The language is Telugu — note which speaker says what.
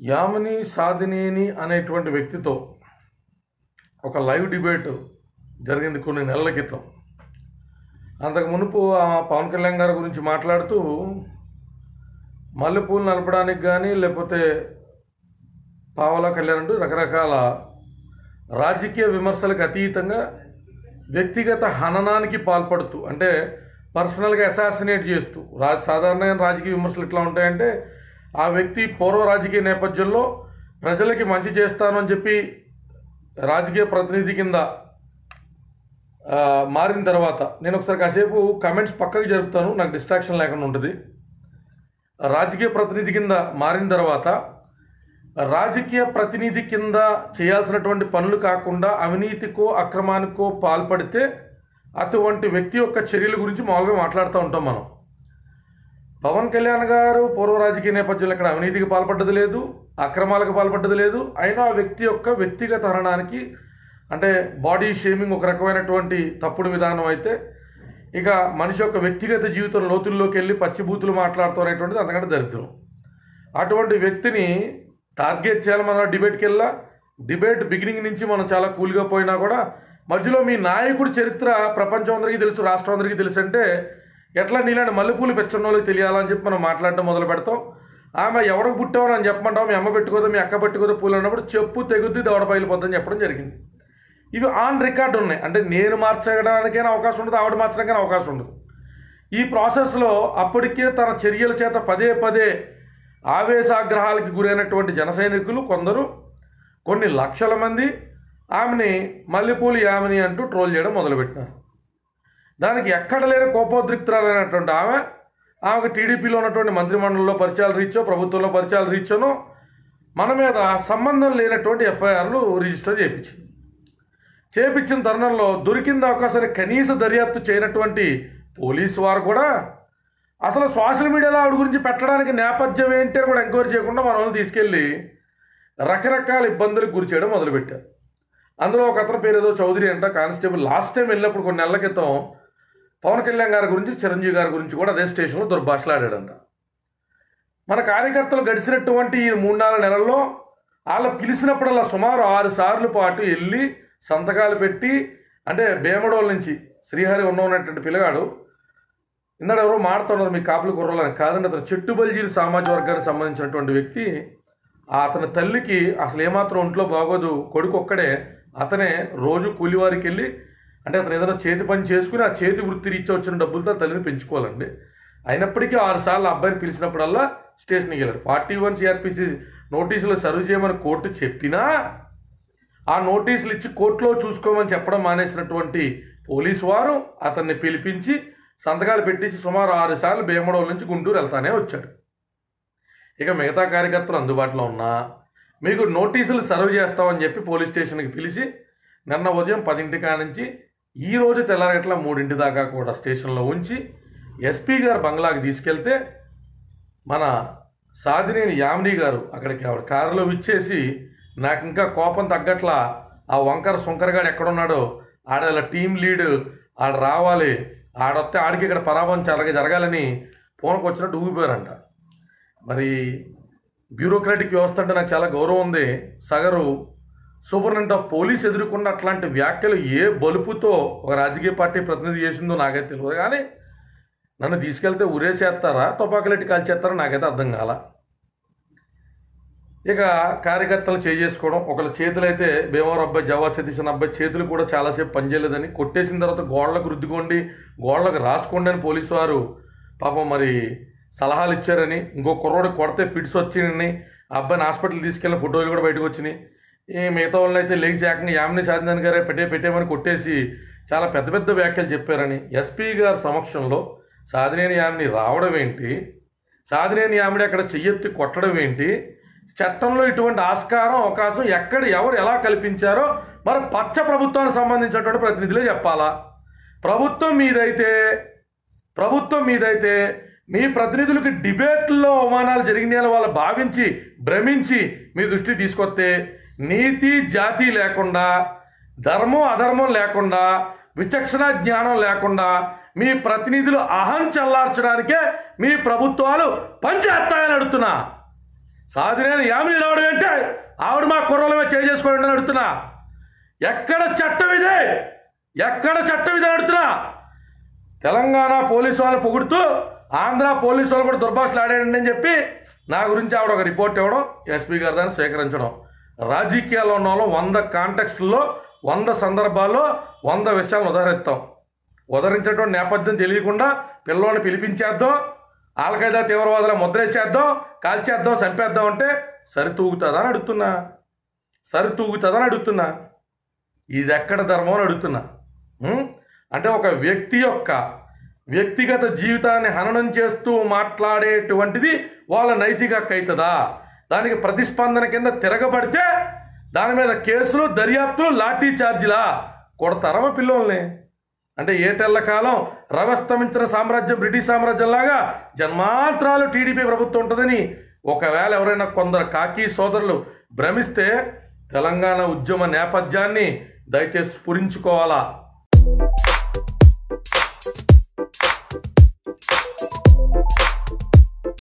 Speaker 1: యామిని సాధినేని అనేటువంటి వ్యక్తితో ఒక లైవ్ డిబేట్ జరిగింది కొన్ని నెలల క్రితం అంతకు మునుపు ఆ పవన్ కళ్యాణ్ గారి గురించి మాట్లాడుతూ మల్లెపూలు నలపడానికి కానీ లేకపోతే పావలా కళ్యాణ్ అంటూ రకరకాల రాజకీయ విమర్శలకు అతీతంగా వ్యక్తిగత హననానికి పాల్పడుతూ అంటే పర్సనల్గా అసాసినేట్ చేస్తూ రా సాధారణంగా రాజకీయ విమర్శలు ఎట్లా ఉంటాయంటే ఆ వ్యక్తి పూర్వ రాజకీయ నేపథ్యంలో ప్రజలకి మంచి చేస్తాను అని చెప్పి రాజకీయ ప్రతినిధి కింద ఆ, మారిన తర్వాత నేను ఒకసారి కాసేపు కమెంట్స్ పక్కకు జరుపుతాను నాకు డిస్ట్రాక్షన్ లేకుండా ఉంటుంది రాజకీయ ప్రతినిధి కింద మారిన తర్వాత రాజకీయ ప్రతినిధి కింద చేయాల్సినటువంటి పనులు కాకుండా అవినీతికో అక్రమానికో పాల్పడితే అటువంటి వ్యక్తి యొక్క చర్యల గురించి మామూలుగా మాట్లాడుతూ ఉంటాం మనం పవన్ కళ్యాణ్ గారు పూర్వ రాజకీయ నేపథ్యంలో ఇక్కడ అవినీతికి పాల్పడ్డది లేదు అక్రమాలకు పాల్పడ్డది లేదు అయినా ఆ వ్యక్తి యొక్క వ్యక్తిగత హరణానికి అంటే బాడీ షేమింగ్ ఒక రకమైనటువంటి తప్పుడు విధానం అయితే ఇక మనిషి యొక్క వ్యక్తిగత జీవితం లోతుల్లోకి వెళ్ళి పచ్చిబూతులు మాట్లాడుతూ అనేటువంటిది అంతకంటే దరిద్రం అటువంటి వ్యక్తిని టార్గెట్ చేయాలి మన డిబేట్కి వెళ్ళా డిబేట్ బిగినింగ్ నుంచి మనం చాలా కూల్గా పోయినా కూడా మధ్యలో మీ నాయకుడి చరిత్ర ప్రపంచం అందరికీ తెలుసు రాష్ట్రం అందరికీ తెలుసు అంటే ఎట్లా నీలాంటి మల్లెపూలు పెచ్చున్న వాళ్ళకి తెలియాలని చెప్పి మనం మాట్లాడటం మొదలు పెడతాం ఆమె ఎవరికి పుట్టామని అని చెప్పమంటాం మీ అమ్మ పెట్టుకోదో మీ అక్క పెట్టుకోదో పూలు అన్నప్పుడు చెప్పు తెగుద్ది దవడ పగిలిపోద్దని చెప్పడం జరిగింది ఇవి ఆన్ రికార్డ్ ఉన్నాయి అంటే నేను మార్చడానికైనా అవకాశం ఉండదు ఆవిడ మార్చడానికైనా అవకాశం ఉండదు ఈ ప్రాసెస్లో అప్పటికే తన చర్యల చేత పదే పదే ఆవేశాగ్రహాలకి గురైనటువంటి జన సైనికులు కొందరు కొన్ని లక్షల మంది ఆమెని మల్లెపూలు యామిని అంటూ ట్రోల్ చేయడం మొదలుపెట్టినారు దానికి ఎక్కడ లేని కోపోద్రిక్తురాలైనటువంటి ఆమె ఆమెకు టీడీపీలో ఉన్నటువంటి మంత్రిమండలిలో పరిచయాలు రీచో ప్రభుత్వంలో పరిచయాలు రీచోనో మన మీద సంబంధం లేనటువంటి ఎఫ్ఐఆర్లు రిజిస్టర్ చేయించింది చేపించిన తరుణంలో దొరికింది అవకాశాన్ని కనీస దర్యాప్తు చేయనటువంటి పోలీసు వారు కూడా అసలు సోషల్ మీడియాలో ఆవిడ గురించి పెట్టడానికి నేపథ్యం ఏంటి అని కూడా ఎంక్వైరీ చేయకుండా మన వాళ్ళని తీసుకెళ్ళి రకరకాల ఇబ్బందులకు గురి చేయడం మొదలుపెట్టారు అందులో ఒక అతని పేరు ఏదో చౌదరి అంట కానిస్టేబుల్ లాస్ట్ టైం వెళ్ళినప్పుడు కొన్ని నెలల క్రితం పవన్ కళ్యాణ్ గారి గురించి చిరంజీవి గారి గురించి కూడా అదే స్టేషన్లో దుర్భాషలాడాడంట మన కార్యకర్తలు గడిచినటువంటి ఈ మూడు నాలుగు నెలల్లో వాళ్ళు పిలిచినప్పుడల్లా సుమారు ఆరు సార్లు పాటు వెళ్ళి సంతకాలు పెట్టి అంటే బేమడోల నుంచి శ్రీహరి ఉన్న ఉన్నటువంటి పిల్లగాడు ఇందాడు ఎవరో మాడుతున్నారు మీ కాపులు కుర్రలని కాదండి అతను చెట్టుబల్జీలు సామాజిక వర్గానికి సంబంధించినటువంటి వ్యక్తి ఆ అతని తల్లికి అసలు ఏమాత్రం ఒంట్లో బాగోదు కొడుకు ఒక్కడే అతనే రోజు కూలివారికి వెళ్ళి అంటే అతను ఏదైనా చేతి పని చేసుకుని ఆ చేతి వృత్తి రీత్యా వచ్చిన డబ్బులతో ఆ తల్లిని పెంచుకోవాలండి అయినప్పటికీ ఆరు సార్లు అబ్బాయిని పిలిచినప్పుడల్లా స్టేషన్కి వెళ్ళాడు ఫార్టీ వన్ సిఆర్పిసి నోటీసులు సర్వ్ చేయమని కోర్టు చెప్పినా ఆ నోటీసులు ఇచ్చి కోర్టులో చూసుకోమని చెప్పడం మానేసినటువంటి పోలీసు వారు అతన్ని పిలిపించి సంతకాలు పెట్టించి సుమారు ఆరు సార్లు భీమడోల నుంచి గుంటూరు వెళ్తానే వచ్చాడు ఇక మిగతా కార్యకర్తలు అందుబాటులో ఉన్నా మీకు నోటీసులు సర్వ్ చేస్తామని చెప్పి పోలీస్ స్టేషన్కి పిలిచి నిన్న ఉదయం పదింటి కాడ నుంచి ఈ రోజు తెల్లారగట్ల మూడింటి దాకా కూడా స్టేషన్లో ఉంచి ఎస్పీ గారు బంగ్లాకి తీసుకెళ్తే మన సాధినేని యామిని గారు అక్కడికి ఆవిడ కారులో విచ్చేసి నాకు ఇంకా కోపం తగ్గట్లా ఆ వంకర సుంకరగాడు ఎక్కడున్నాడో ఆడ ఇలా టీం లీడ్ ఆడ రావాలి ఆడొస్తే ఆడికి ఇక్కడ పరాభవం జరగ జరగాలని ఫోన్కి వచ్చినట్టు ఊగిపోయారంట మరి బ్యూరోక్రాటిక్ వ్యవస్థ అంటే నాకు చాలా గౌరవం ఉంది సగరు సూపరింటెండెంట్ ఆఫ్ పోలీస్ ఎదుర్కొన్న అట్లాంటి వ్యాఖ్యలు ఏ బలుపుతో ఒక రాజకీయ పార్టీ ప్రతినిధి చేసిందో నాకైతే తెలియదు కానీ నన్ను తీసుకెళ్తే ఉరేసేస్తారా తుపాకులెట్టి కాల్చేస్తారా నాకైతే అర్థం కాల ఇక కార్యకర్తలు చేసుకోవడం ఒకళ్ళ చేతులు అయితే భీమవరం అబ్బాయి జవా సతీష్ అన్న అబ్బాయి చేతులు కూడా చాలాసేపు పనిచేయలేదని కొట్టేసిన తర్వాత గోడలకు రుద్దుకోండి గోడలకు రాసుకోండి అని పోలీసు వారు పాపం మరి సలహాలు ఇచ్చారని ఇంకో కుర్రోడు కొడితే ఫిట్స్ వచ్చినాయని ఆ అబ్బాయిని హాస్పిటల్ తీసుకెళ్ళిన ఫోటోలు కూడా బయటకు వచ్చినాయి ఈ మిగతా వాళ్ళని అయితే లేచి ఏకంగా యామిని సాధిందని గారే పెట్టే పెట్టేమని కొట్టేసి చాలా పెద్ద పెద్ద వ్యాఖ్యలు చెప్పారని ఎస్పీ గారి సమక్షంలో సాధినేని యామిని రావడం ఏంటి సాధినేని యామిని అక్కడ చెయ్యెత్తి కొట్టడం ఏంటి చట్టంలో ఇటువంటి ఆస్కారం అవకాశం ఎక్కడ ఎవరు ఎలా కల్పించారో మరి పచ్చ ప్రభుత్వానికి సంబంధించినటువంటి ప్రతినిధులే చెప్పాలా ప్రభుత్వం మీదైతే ప్రభుత్వం మీదైతే మీ ప్రతినిధులకి డిబేట్లో అవమానాలు జరిగినాయని వాళ్ళు భావించి భ్రమించి మీ దృష్టి తీసుకొస్తే నీతి జాతి లేకుండా ధర్మం అధర్మం లేకుండా విచక్షణ జ్ఞానం లేకుండా మీ ప్రతినిధులు అహం చల్లార్చడానికే మీ ప్రభుత్వాలు పనిచేస్తాయని అడుగుతున్నా సాధినేని యామిని రావడం ఏంటే ఆవిడ మా కుర్రలమే చేసుకోండి అని అడుగుతున్నా ఎక్కడ చట్టం ఇదే ఎక్కడ చట్టం ఇదే అడుగుతున్నా తెలంగాణ పోలీసు వాళ్ళు పొగుడుతూ ఆంధ్ర పోలీసు వాళ్ళు కూడా దుర్భాషలు ఆడాడండి అని చెప్పి నా గురించి ఆవిడ ఒక రిపోర్ట్ ఇవ్వడం ఎస్పీ గారి దాన్ని స్వీకరించడం రాజకీయాల్లో ఉన్న వాళ్ళం వంద కాంటెక్స్ట్లో వంద సందర్భాల్లో వంద విషయాలను ఉదహరిస్తాం ఉదహరించేటువంటి నేపథ్యం తెలియకుండా పిల్లోని పిలిపించేద్దాం ఆల్ఖైదా తీవ్రవాదుల ముద్రేసేద్దాం కాల్చేద్దాం చంపేద్దాం అంటే సరితూగుతుందా అని అడుగుతున్నా సరితూగుతుందా అని అడుగుతున్నా ఇది ఎక్కడ ధర్మం అని అడుగుతున్నా ఉం? అంటే ఒక వ్యక్తి యొక్క వ్యక్తిగత జీవితాన్ని హననం చేస్తూ మాట్లాడేటువంటిది వాళ్ళ నైతిక హక్కు అవుతుందా దానికి ప్రతిస్పందన కింద తిరగబడితే దాని మీద కేసులు దర్యాప్తులు లాఠీ ఛార్జీలా కొడతారమ్మ పిల్లోల్ని అంటే ఏటెళ్ల కాలం రవస్తమించిన సామ్రాజ్యం బ్రిటిష్ సామ్రాజ్యంలాగా జన్మాంతరాలు టీడీపీ ప్రభుత్వం ఉంటుందని ఒకవేళ ఎవరైనా కొందరు కాకి సోదరులు భ్రమిస్తే తెలంగాణ ఉద్యమ నేపథ్యాన్ని దయచేసి స్ఫురించుకోవాలా